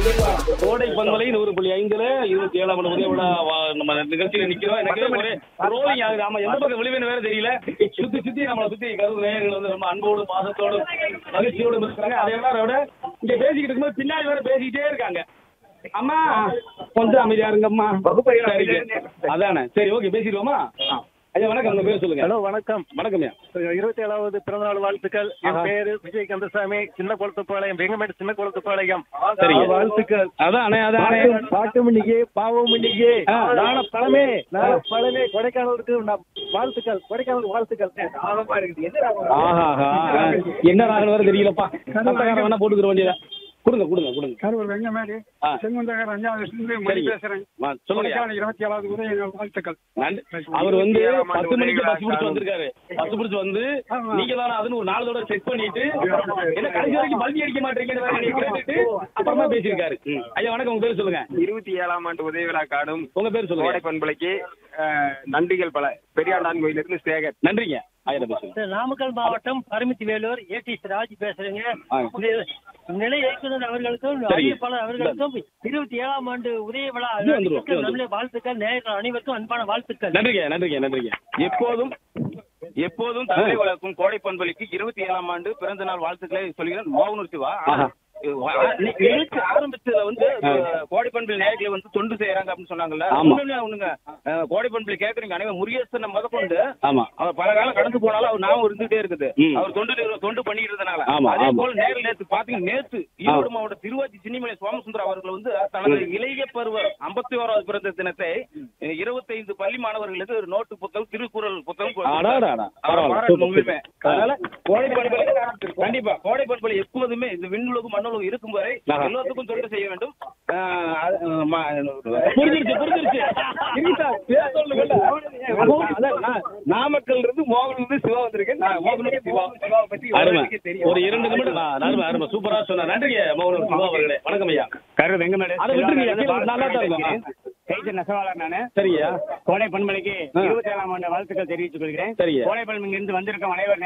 கோடை பண்பலை நூறு புள்ளி ஐந்துல இருபத்தி ஏழாம் ஆண்டு உதய விழா வா- நம்ம நிகழ்ச்சியில நிக்கிறோம் எனக்கு ஒரே ரோலிங் ஆகுது ஆமா எந்த பக்கம் விழுவேன்னு வேற தெரியல சுத்தி சுத்தி நம்மளை சுத்தி கருது நேயர்கள் வந்து ரொம்ப அன்போடு பாசத்தோடு மகிழ்ச்சியோடு இருக்காங்க அதே மாதிரி விட இங்க பேசிக்கிட்டு இருக்கும்போது பின்னாடி வேற பேசிக்கிட்டே இருக்காங்க அம்மா கொஞ்சம் அமைதியா இருங்கம்மா சரிங்க. அதானே சரி ஓகே பேசிடுவோமா ஐயா வணக்கம் உங்க பேர் சொல்லுங்க ஹலோ வணக்கம் வணக்கம் ஐயா இருபத்தி ஏழாவது பிறந்தநாள் வாழ்த்துக்கள் என் ஆஹா. பேரு விஜய் கந்தசாமி சின்ன குளத்துப்பாளையம் வெங்கமேடு சின்ன குளத்துப்பாளையம் சரிங்க. வாழ்த்துக்கள் அதானே அதானே பாட்டு மணிக்கு பாவம் மணிக்கு ஆ. நாள பழமே நாள பழமே கொடைக்கானலுக்கு நம் வாழ்த்துக்கள் கொடைக்கானல் வாழ்த்துக்கள் ஆஹா ஆஹா. என்ன ராகல் வேற தெரியலப்பா சத்தக்காரன் வேணா போட்டுக்கிற வேண்டியதா கொடுங்க கொடுங்க கொடுங்க கரூர் வெங்கமேடு ஆ. செங்குந்தகர் அஞ்சாவது இருந்து மணி சரிங்க. பேசுறேன் வா, சொல்லுங்க கொடைக்கானல் இருபத்தி ஏழாவது உதய நாள் வாழ்த்துக்கள் நன்றி. அவர் வந்து பத்து மணிக்கு பஸ் பிடிச்சு வந்திருக்காரு பஸ் பிடிச்சு வந்து ஆமா. நீங்க தானே அதுன்னு ஒரு நாலு தடவை செக் பண்ணிட்டு என்ன கடைசி வரைக்கும் பல்வி அடிக்க மாட்டீங்கன்னு வேற நீங்க கேட்டுட்டு அப்புறமா பேசியிருக்காரு ம். ஐயா வணக்கம் உங்க பேர் சொல்லுங்க இருபத்தி ஏழாம் ஆண்டு உதய விழா காடும் உங்க பேர் கோடை சொல்லுங்க பண்பலைக்கு அஹ், நன்றிகள் பல பெரியாண்டான் கோயிலிருந்து சேகர் நன்றிங்க ஐயா பேசுங்க நாமக்கல் மாவட்டம் பரமத்தி வேலூர் ஏடி ராஜ் பேசுறேங்க ஆ. இந்த நிலை இயக்குனர் அவர்களுக்கும் சரிங்க. அறிவிப்பாளர் அவர்களுக்கும் இருபத்தி ஏழாம் ஆண்டு உதய விழா இது வந்துரும், இது வந்துரும். நம்முடைய வாழ்த்துக்கள் நேயர்கள் அனைவருக்கும் அன்பான வாழ்த்துக்கள் நன்றிங்க நன்றிங்க நன்றிங்க எப்போதும் எப்போதும் தமிழை வளர்க்கும் கோடை பண்பலைக்கு இருபத்தி ஏழாம் ஆண்டு பிறந்த நாள் வாழ்த்துக்களை சொல்கிறேன் மோகனூர் சிவா ஆஹா. நிகழ்ச்சி ஆரம்பிச்சதுல வந்து அஹ், கோடை பண்பலை நேயர்களை வந்து தொண்டு செய்யறாங்க அப்படின்னு சொன்னாங்கல்ல ஆமா. உண்மையிலே அவனுங்க அஹ், கோடை பண்பலை கேக்குறீங்க அனைவரும் முருகேசன் முதற்கொண்டு ஆமா அவர் பல காலம் கடந்து போனாலும் அவர் நாம இருந்துட்டே இருக்குது ம். அவர் தொண்டு நிறுவனம் தொண்டு பண்ணிட்டு இருந்தனால ஆமா, அதே ஆமா. போல நேரில் நேத்து பாத்தீங்கன்னா நேத்து ஈரோடு மாவட்டம் திருவாச்சி சின்னிமலை சோமசுந்தரம் அவர்கள் வந்து தனது இளைய பருவ ஐம்பத்தி ஓராவது பிறந்த தினத்தை இருபத்தைந்து பள்ளி மாணவர்களுக்கு ஒரு நோட்டு புத்தகம் திருக்குறள் புத்தகம் கொடுத்திருக்காரு. அடாடாடா. அவரை பரவாயில்ல. பாராட்டு சூப்பர், உண்மையுமே. சூப்பர். அதனால கோடை பண்பலை கண்டிப்பா கோடை பண்பலை எப்போதுமே இந்த விண்ணுலகம் மண்ணுலகம் இருக்கும் வரை ஆஹா. எல்லாத்துக்கும் தொண்டு செய்ய வேண்டும் ஆஹ் அது, ஆஹ் மா- புரிஞ்சிருச்சு புரிஞ்சிருச்சு இருக்கா? பேர் சொல்லுங்கல்ல. அதான் நா- நாமக்கல்ல இருந்து மோகன் இருந்து சிவா வந்திருக்கேன் நான் மோகன் சிவா சிவாவை பத்தி அருமை உங்களுக்கே தெரியும் ஒரு இரண்டு நிமிடம் ஆ, அருமை அருமை சூப்பரா சொன்ன நன்றிங்க மோகன் சிவா அவர்களே வணக்கம் ஐயா கரூர் வெங்கமேடு அதை விட்டுருங்க கீழே நல்லா தான் இருக்கும் கைது நெசவாளர் நானு சரியா கோடை பண்பலைக்கு ஆ. இருபத்தி ஏழாம் ஆண்டு வாழ்த்துக்கள் தெரிவித்துக் கொள்கிறேன் சரிங்க கோடை பண்பு இருந்து வந்திருக்கும் அனைவர்